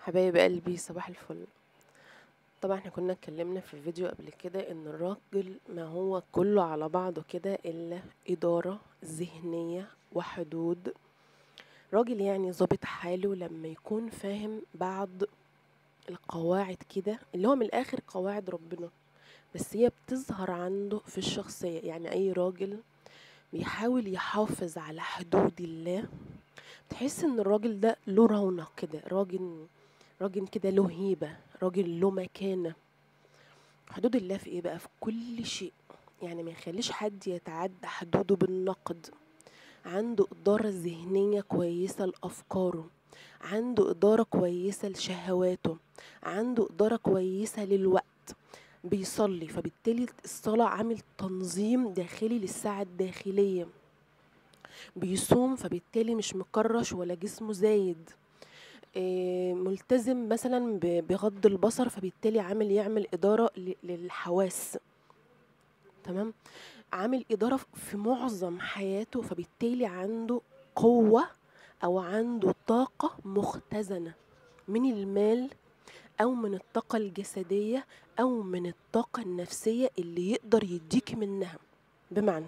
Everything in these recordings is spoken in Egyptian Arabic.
حبايب قلبي صباح الفل طبعا احنا كنا اتكلمنا في الفيديو قبل كده ان الراجل ما هو كله على بعضه كده الا ادارة ذهنية وحدود راجل يعني ظابط حاله لما يكون فاهم بعض القواعد كده اللي هو من الاخر قواعد ربنا بس هي بتظهر عنده في الشخصية يعني اي راجل بيحاول يحافظ على حدود الله تحس ان الراجل ده له رونق كده راجل راجل كده له هيبة راجل له مكانة حدود الله في ايه بقى في كل شيء يعني ما يخليش حد يتعدى حدوده بالنقد عنده إدارة ذهنية كويسة لأفكاره عنده إدارة كويسة لشهواته عنده إدارة كويسة للوقت بيصلي فبالتالي الصلاة عامل تنظيم داخلي للساعة الداخلية بيصوم فبالتالي مش مكرش ولا جسمه زايد إيه، ملتزم مثلا ب- بغض البصر فبالتالي عامل يعمل إدارة ل- للحواس تمام عامل إدارة في معظم حياته فبالتالي عنده قوة أو عنده طاقة مختزنة من المال أو من الطاقة الجسدية أو من الطاقة النفسية اللي يقدر يديك منها بمعنى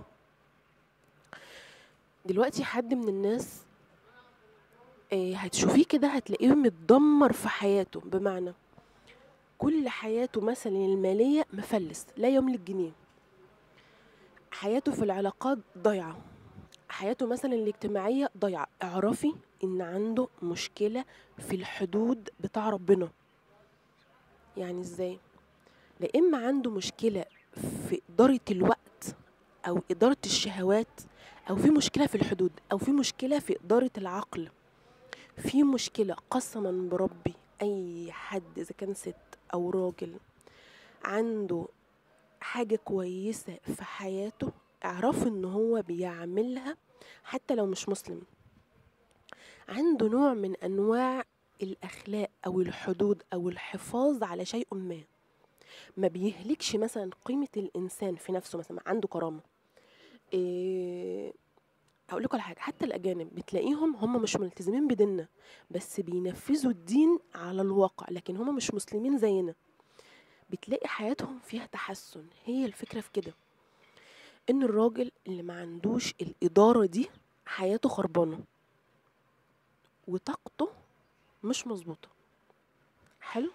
دلوقتي حد من الناس آه، هتشوفيه كده هتلاقيه متدمر في حياته بمعنى كل حياته مثلا المالية مفلس لا يملك جنيه حياته في العلاقات ضايعة حياته مثلا الاجتماعية ضايعة اعرفي ان عنده مشكلة في الحدود بتاع ربنا يعني ازاي لا اما عنده مشكلة في إدارة الوقت أو إدارة الشهوات أو في مشكلة في الحدود أو في مشكلة في إدارة العقل في مشكلة قسما بربي أي حد إذا كان ست أو راجل عنده حاجة كويسة في حياته اعرفوا إن هو بيعملها حتى لو مش مسلم عنده نوع من أنواع الأخلاق أو الحدود أو الحفاظ على شيء ما ما بيهلكش مثلا قيمة الإنسان في نفسه مثلا عنده كرامة إيه هقول لكم على حاجة حتى الأجانب بتلاقيهم هم مش ملتزمين بديننا بس بينفذوا الدين على الواقع لكن هم مش مسلمين زينا بتلاقي حياتهم فيها تحسن هي الفكرة في كده إن الراجل اللي ما عندوش الإدارة دي حياته خربانة وطاقته مش مظبوطة حلو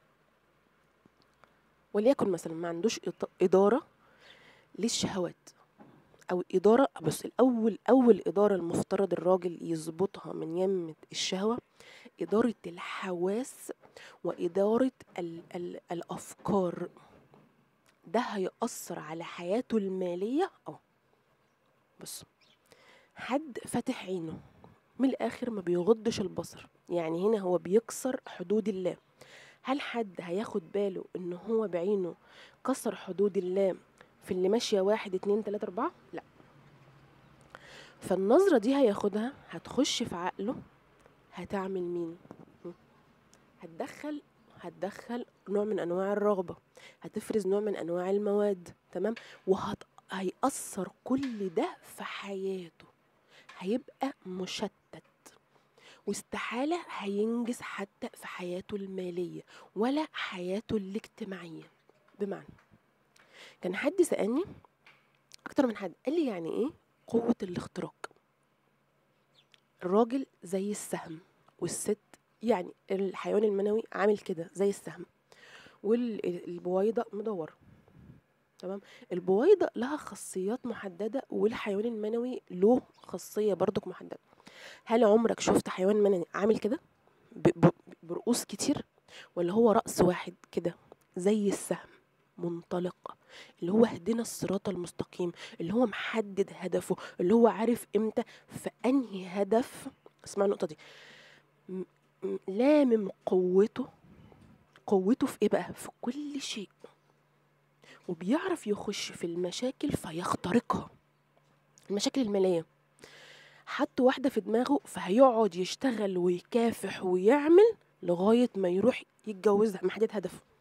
وليكن مثلا ما عندوش إط- إدارة للشهوات أو إدارة بس الأول أول إدارة المفترض الراجل يظبطها من يمة الشهوة إدارة الحواس وإدارة ال ال الأفكار ده هيأثر على حياته المالية اه بص حد فاتح عينه من الآخر ما بيغضش البصر يعني هنا هو بيكسر حدود الله هل حد هياخد باله ان هو بعينه كسر حدود الله في اللي ماشية واحد اتنين تلاتة اربعة لا فالنظرة دي هياخدها هتخش في عقله هتعمل مين م? هتدخل هتدخل نوع من انواع الرغبة هتفرز نوع من انواع المواد تمام وهت هيأثر كل ده في حياته هيبقى مشتت واستحالة هينجز حتى في حياته المالية ولا حياته الاجتماعية بمعنى كان حد سألني أكتر من حد قال لي يعني إيه قوة الاختراق الراجل زي السهم والست يعني الحيوان المنوي عامل كده زي السهم والبويضة مدورة تمام البويضة لها خاصيات محددة والحيوان المنوي له خاصية برضك محددة هل عمرك شفت حيوان منوي عامل كده ب- ب- برؤوس كتير ولا هو رأس واحد كده زي السهم منطلق اللي هو اهدنا الصراط المستقيم اللي هو محدد هدفه اللي هو عارف امتى في انهي هدف اسمع النقطة دي م- م- لامم قوته قوته في ايه بقى في كل شيء وبيعرف يخش في المشاكل فيخترقها المشاكل المالية حط واحدة في دماغه فهيقعد يشتغل ويكافح ويعمل لغاية ما يروح يتجوزها محدد هدفه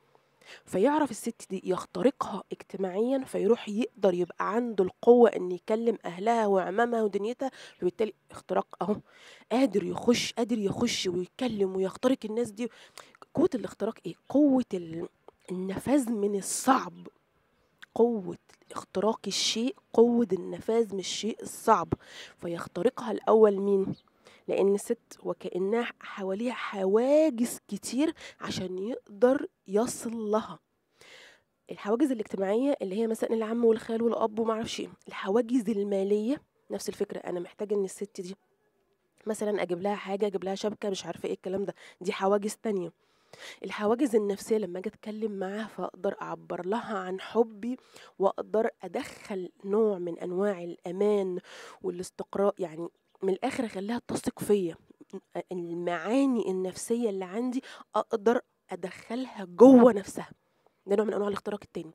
فيعرف الست دي يخترقها اجتماعيا فيروح يقدر يبقى عنده القوة ان يكلم اهلها وعمامها ودنيتها فبالتالي اختراق اهو قادر يخش قادر يخش ويتكلم ويخترق الناس دي قوة الاختراق ايه قوة ال- النفاذ من الصعب قوة اختراق الشيء قوة النفاذ من الشيء الصعب فيخترقها الأول مين؟ لأن الست وكأنها حواليها حواجز كتير عشان يقدر يصل لها الحواجز الاجتماعية اللي هي مثلا العم والخال والأب ومعرفش ايه الحواجز المالية نفس الفكرة أنا محتاجة إن الست دي مثلا أجيب لها حاجة أجيب لها شبكة مش عارفة ايه الكلام ده دي حواجز تانية الحواجز النفسية لما أجي أتكلم معاها فأقدر أعبر لها عن حبي وأقدر أدخل نوع من أنواع الأمان والاستقراء يعني من الآخر أخليها تثق فيا المعاني النفسية اللي عندي أقدر أدخلها جوه نفسها ده نوع من أنواع الاختراق التاني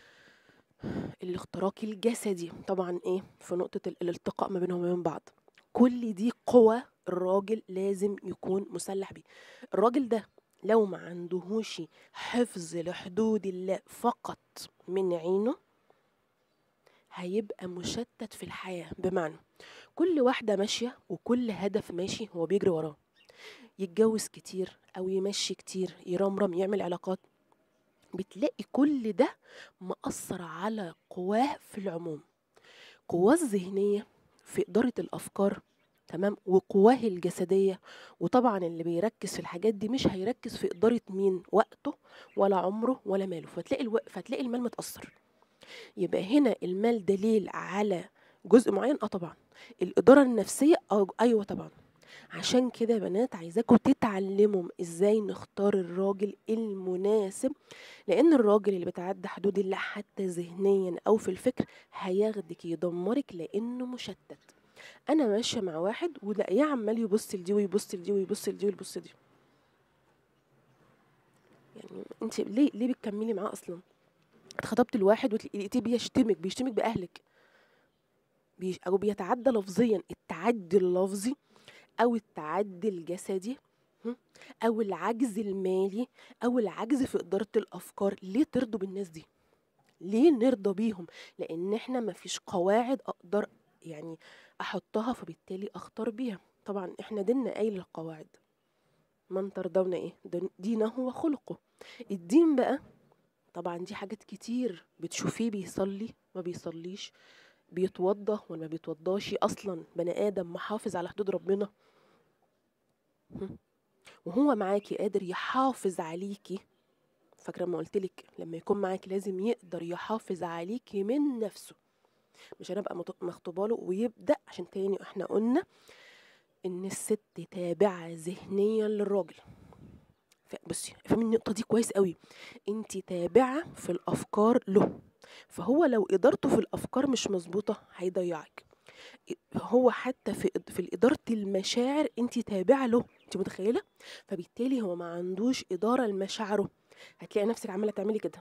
الاختراق الجسدي طبعا ايه في نقطة ال- الالتقاء ما بينهم وبين بعض كل دي قوة الراجل لازم يكون مسلح بيه الراجل ده لو ما عندهوش حفظ لحدود الله فقط من عينه هيبقى مشتت في الحياة بمعنى كل واحدة ماشية وكل هدف ماشي هو بيجري وراه يتجوز كتير أو يمشي كتير يرمرم يعمل علاقات بتلاقي كل ده مأثر على قواه في العموم قواه الذهنية في إدارة الأفكار تمام وقواه الجسدية وطبعا اللي بيركز في الحاجات دي مش هيركز في إدارة مين وقته ولا عمره ولا ماله فتلاقي الو... فتلاقي المال متأثر يبقى هنا المال دليل على جزء معين اه طبعا الإدارة النفسية أو أيوة طبعا عشان كده يا بنات عايزاكم تتعلموا ازاي نختار الراجل المناسب لان الراجل اللي بيتعدى حدود الله حتى ذهنيا او في الفكر هياخدك يدمرك لانه مشتت انا ماشيه مع واحد ولاقيه عمال يبص لدي ويبص لدي ويبص لدي ويبص لدي يعني انت ليه ليه بتكملي معاه اصلا اتخطبت لواحد ولقيتيه بيشتمك بيشتمك باهلك بيش او بيتعدى لفظيا التعدي اللفظي او التعدي الجسدي هم؟ او العجز المالي او العجز في اداره الافكار ليه ترضوا بالناس دي ليه نرضى بيهم لان احنا مفيش قواعد اقدر يعني احطها فبالتالي اختار بيها طبعا احنا ديننا قايل القواعد من ترضون ايه دين- دينه وخلقه الدين بقى طبعا دي حاجات كتير بتشوفيه بيصلي ما بيصليش بيتوضى ولا ما بيتوضاش اصلا بني ادم محافظ على حدود ربنا هم. وهو معاكي قادر يحافظ عليكي فاكره ما قلتلك لما يكون معاكي لازم يقدر يحافظ عليكي من نفسه مش انا ابقى مط- مخطوبه له ويبدا عشان تاني احنا قلنا ان الست تابعه ذهنيا للراجل ف- بصي افهمي النقطه دي كويس قوي انت تابعه في الافكار له فهو لو ادارته في الافكار مش مظبوطه هيضيعك هو حتى في في اداره المشاعر انت تابعه له انت متخيله فبالتالي هو ما عندوش اداره لمشاعره هتلاقي نفسك عماله تعملي كده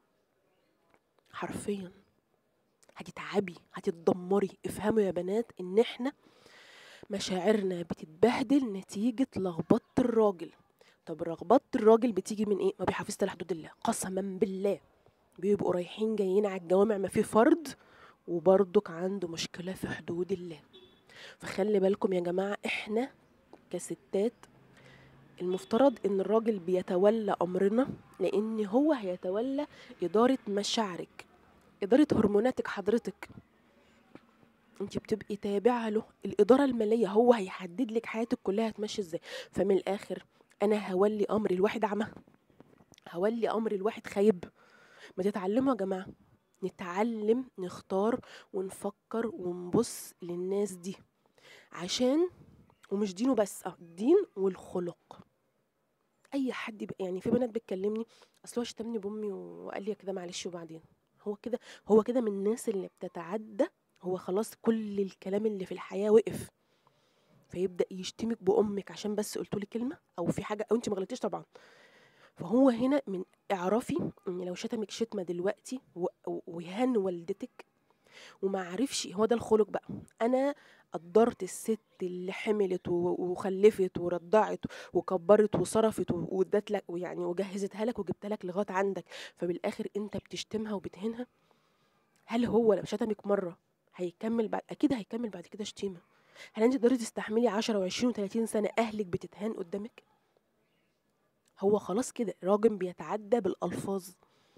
حرفيا هتتعبي هتتدمري افهموا يا بنات ان احنا مشاعرنا بتتبهدل نتيجة لخبطة الراجل طب رغبات الراجل بتيجي من ايه ما بيحافظش على حدود الله قسما بالله بيبقوا رايحين جايين على الجوامع ما في فرد وبرضك عنده مشكلة في حدود الله فخلي بالكم يا جماعة احنا كستات المفترض ان الراجل بيتولى امرنا لان هو هيتولى ادارة مشاعرك ادارة هرموناتك حضرتك انت بتبقي تابعة له الادارة المالية هو هيحدد لك حياتك كلها هتمشي ازاي فمن الاخر انا هولي امر الواحد اعمى هولي امر الواحد خايب ما تتعلموا يا جماعة نتعلم نختار ونفكر ونبص للناس دي عشان ومش دينه بس اه الدين والخلق اي حد يبقى يعني في بنات بتكلمني اصل هو شتمني بامي وقال لي كده معلش وبعدين هو كده هو كده من الناس اللي بتتعدى هو خلاص كل الكلام اللي في الحياه وقف فيبدا يشتمك بامك عشان بس قلت له كلمه او في حاجه او انت ما غلطتيش طبعا فهو هنا من اعرفي ان لو شتمك شتمه دلوقتي و- و- وهان والدتك وما عرفش هو ده الخلق بقى انا قدرت الست اللي حملت و- وخلفت ورضعت وكبرت وصرفت و- وادت لك ويعني وجهزتها لك وجبت لك لغايه عندك فبالاخر انت بتشتمها وبتهينها هل هو لو شتمك مره هيكمل بعد اكيد هيكمل بعد كده شتيمه هل انت تقدري تستحملي 10 و20 و30 سنه اهلك بتتهان قدامك هو خلاص كده راجل بيتعدى بالالفاظ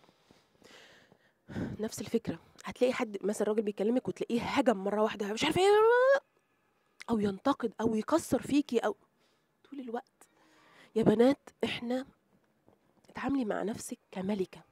نفس الفكره هتلاقي حد مثلا راجل بيكلمك وتلاقيه هجم مره واحده مش عارفه ايه او ينتقد او يكسر فيكي او طول الوقت يا بنات احنا اتعاملي مع نفسك كملكه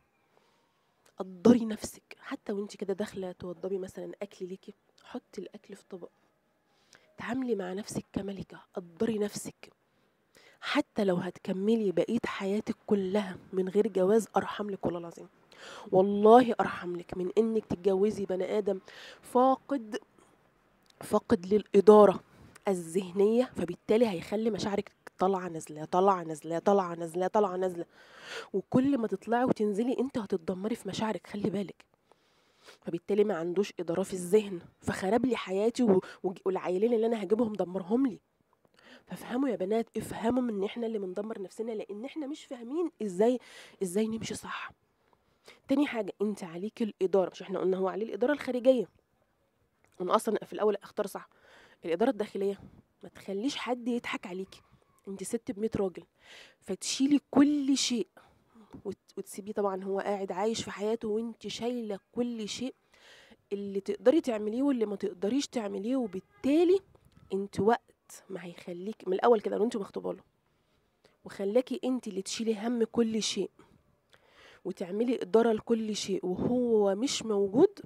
قدري نفسك حتى وانت كده داخله توضبي مثلا اكل ليكي حطي الاكل في طبق تعاملي مع نفسك كملكه قدري نفسك حتى لو هتكملي بقيه حياتك كلها من غير جواز ارحم لك والله العظيم والله ارحم لك من انك تتجوزي بني ادم فاقد فاقد للاداره الذهنيه فبالتالي هيخلي مشاعرك طالعه نازله طالعه نازله طالعه نازله طالعه نازله وكل ما تطلعي وتنزلي انت هتتدمري في مشاعرك خلي بالك فبالتالي ما عندوش اداره في الذهن فخرب لي حياتي و- وج- والعيلين اللي انا هجيبهم دمرهم لي فافهموا يا بنات افهموا من ان احنا اللي بندمر نفسنا لان احنا مش فاهمين ازاي ازاي نمشي صح تاني حاجه انت عليك الاداره مش احنا قلنا هو عليه الاداره الخارجيه انا اصلا في الاول اختار صح الاداره الداخليه ما تخليش حد يضحك عليكي انت ست ب 100 راجل فتشيلي كل شيء وت- وتسيبيه طبعا هو قاعد عايش في حياته وانت شايله كل شيء اللي تقدري تعمليه واللي ما تقدريش تعمليه وبالتالي انت وقت ما هيخليك من الاول كده وانت مخطوبه له وخلاكي انت اللي تشيلي هم كل شيء وتعملي اداره لكل شيء وهو مش موجود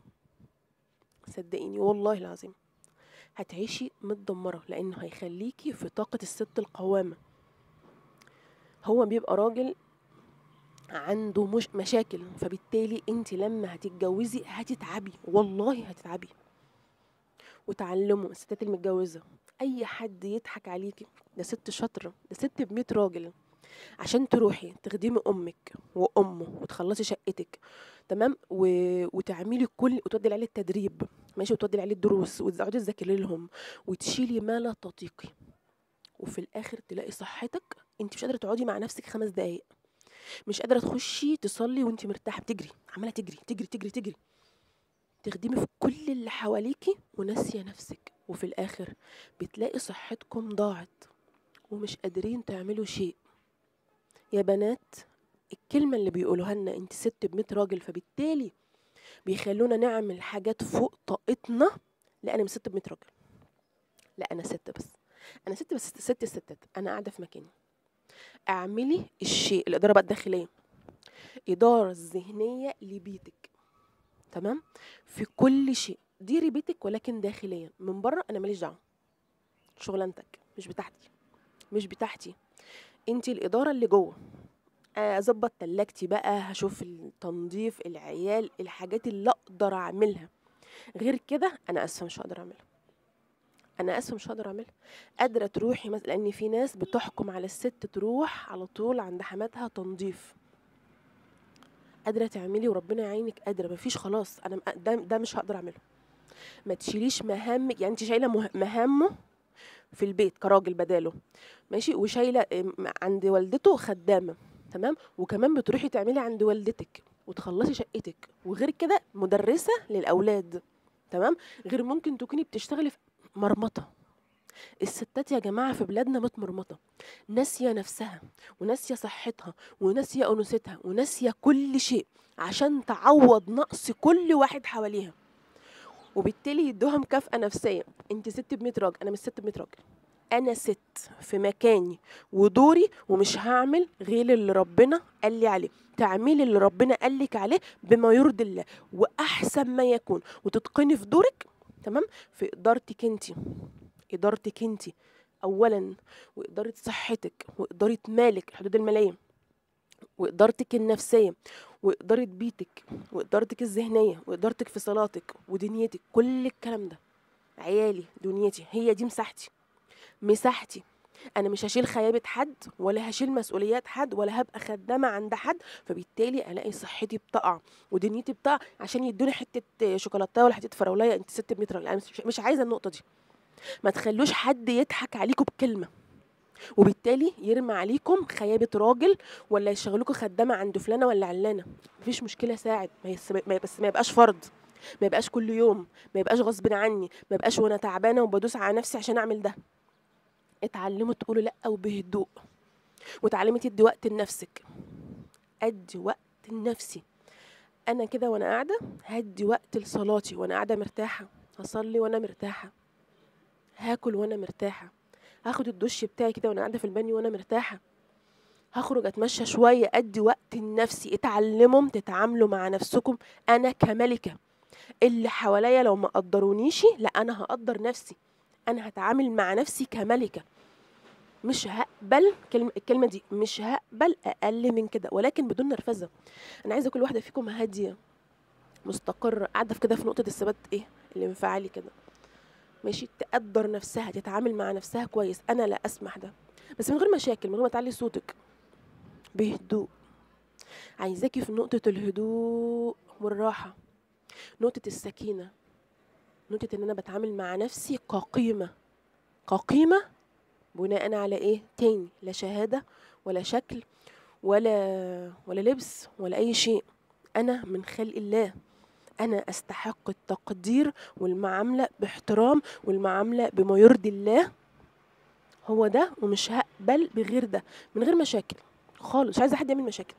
صدقيني والله العظيم هتعيشي متدمره لانه هيخليكي في طاقه الست القوامه هو بيبقى راجل عنده مش مشاكل فبالتالي انت لما هتتجوزي هتتعبي والله هتتعبي وتعلموا الستات المتجوزه اي حد يضحك عليكي ده ست شاطره ده ست ب راجل عشان تروحي تخدمي امك وامه وتخلصي شقتك تمام و... وتعملي كل وتودي العيال التدريب ماشي وتودي العيال الدروس وتقعدي تذاكري لهم وتشيلي ما لا تطيقي وفي الاخر تلاقي صحتك انت مش قادره تقعدي مع نفسك خمس دقايق مش قادره تخشي تصلي وانت مرتاحه بتجري عماله تجري تجري تجري تجري تخدمي في كل اللي حواليكي وناسيه نفسك وفي الاخر بتلاقي صحتكم ضاعت ومش قادرين تعملوا شيء يا بنات الكلمة اللي بيقولوها لنا انت ست بميت راجل فبالتالي بيخلونا نعمل حاجات فوق طاقتنا لا انا مش ست بميت راجل لا انا ست بس انا ست بس ست الستات انا قاعدة في مكاني اعملي الشيء الادارة بقى الداخلية ادارة ذهنية لبيتك تمام في كل شيء ديري بيتك ولكن داخليا من بره انا ماليش دعوه شغلانتك مش بتاعتي مش بتاعتي انت الاداره اللي جوه اظبط تلاجتي بقى هشوف التنظيف العيال الحاجات اللي اقدر اعملها غير كده انا اسفه مش هقدر اعملها انا اسفه مش هقدر اعملها قادره تروحي مثلا لان في ناس بتحكم على الست تروح على طول عند حماتها تنظيف قادره تعملي وربنا يعينك قادره مفيش خلاص انا م- ده ده مش هقدر اعمله ما تشيليش مهامك يعني انت شايله مه- مهامه في البيت كراجل بداله ماشي وشايله ام- عند والدته خدامه تمام وكمان بتروحي تعملي عند والدتك وتخلصي شقتك وغير كده مدرسه للاولاد تمام غير ممكن تكوني بتشتغلي في مرمطه الستات يا جماعه في بلادنا متمرمطه ناسيه نفسها وناسيه صحتها وناسيه انوثتها وناسيه كل شيء عشان تعوض نقص كل واحد حواليها وبالتالي يدوها مكافأة نفسية انت ست ب 100 راجل انا مش ست ب 100 راجل انا ست في مكاني ودوري ومش هعمل غير اللي ربنا قال لي عليه تعملي اللي ربنا قال لك عليه بما يرضي الله واحسن ما يكون وتتقني في دورك تمام في ادارتك انت ادارتك انت اولا واداره صحتك واداره مالك الحدود الماليه وادارتك النفسيه واداره بيتك وادارتك الذهنيه وادارتك في صلاتك ودنيتك كل الكلام ده عيالي دنيتي هي دي مساحتي مساحتي انا مش هشيل خيابه حد ولا هشيل مسؤوليات حد ولا هبقى خدامه عند حد فبالتالي الاقي صحتي بتقع ودنيتي بتقع عشان يدوني حته شوكولاته ولا حته فراولايه انت ست متر انا مش- مش عايزه النقطه دي ما تخلوش حد يضحك عليكم بكلمه وبالتالي يرمي عليكم خيابه راجل ولا يشغلوكوا خدامه عند فلانه ولا علانه مفيش مشكله ساعد ما يس- ما- بس ما يبقاش فرض ما يبقاش كل يوم ما يبقاش غصب عني ما يبقاش وانا تعبانه وبدوس على نفسي عشان اعمل ده اتعلموا تقولوا لا وبهدوء وتعلمي تدي وقت لنفسك ادي وقت لنفسي انا كده وانا قاعده هدي وقت لصلاتي وانا قاعده مرتاحه هصلي وانا مرتاحه هاكل وانا مرتاحه هاخد الدش بتاعي كده وانا قاعده في البانيو وانا مرتاحه هخرج اتمشى شويه ادي وقت لنفسي اتعلموا تتعاملوا مع نفسكم انا كملكه اللي حواليا لو ما قدرونيش لا انا هقدر نفسي انا هتعامل مع نفسي كملكه مش هقبل كلمة الكلمة دي مش هقبل أقل من كده ولكن بدون نرفزة أنا عايزة كل واحدة فيكم هادية مستقرة قاعدة في كده في نقطة الثبات إيه الانفعالي كده ماشي تقدر نفسها تتعامل مع نفسها كويس أنا لا أسمح ده بس من غير مشاكل من غير ما تعلي صوتك بهدوء عايزاكي في نقطة الهدوء والراحة نقطة السكينة نقطة إن أنا بتعامل مع نفسي كقيمة كقيمة بناء على ايه تاني لا شهاده ولا شكل ولا ولا لبس ولا اي شيء انا من خلق الله انا استحق التقدير والمعامله باحترام والمعامله بما يرضي الله هو ده ومش هقبل بغير ده من غير مشاكل خالص مش عايزه حد يعمل مشاكل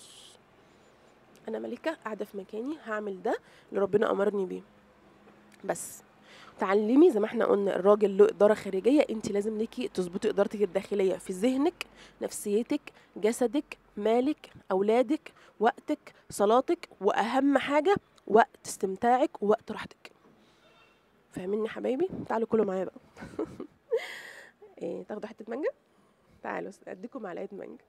انا ملكه قاعده في مكاني هعمل ده اللي ربنا امرني بيه بس تعلمي زي ما احنا قلنا الراجل له اداره خارجيه انت لازم ليكي تظبطي ادارتك الداخليه في ذهنك نفسيتك جسدك مالك اولادك وقتك صلاتك واهم حاجه وقت استمتاعك ووقت راحتك فاهميني يا حبايبي تعالوا كلوا معايا بقى ايه تاخدوا حته مانجا تعالوا اديكم معلقه مانجا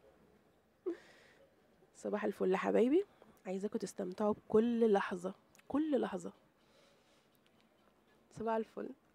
صباح الفل يا حبايبي عايزاكم تستمتعوا بكل لحظه كل لحظه صباح الفل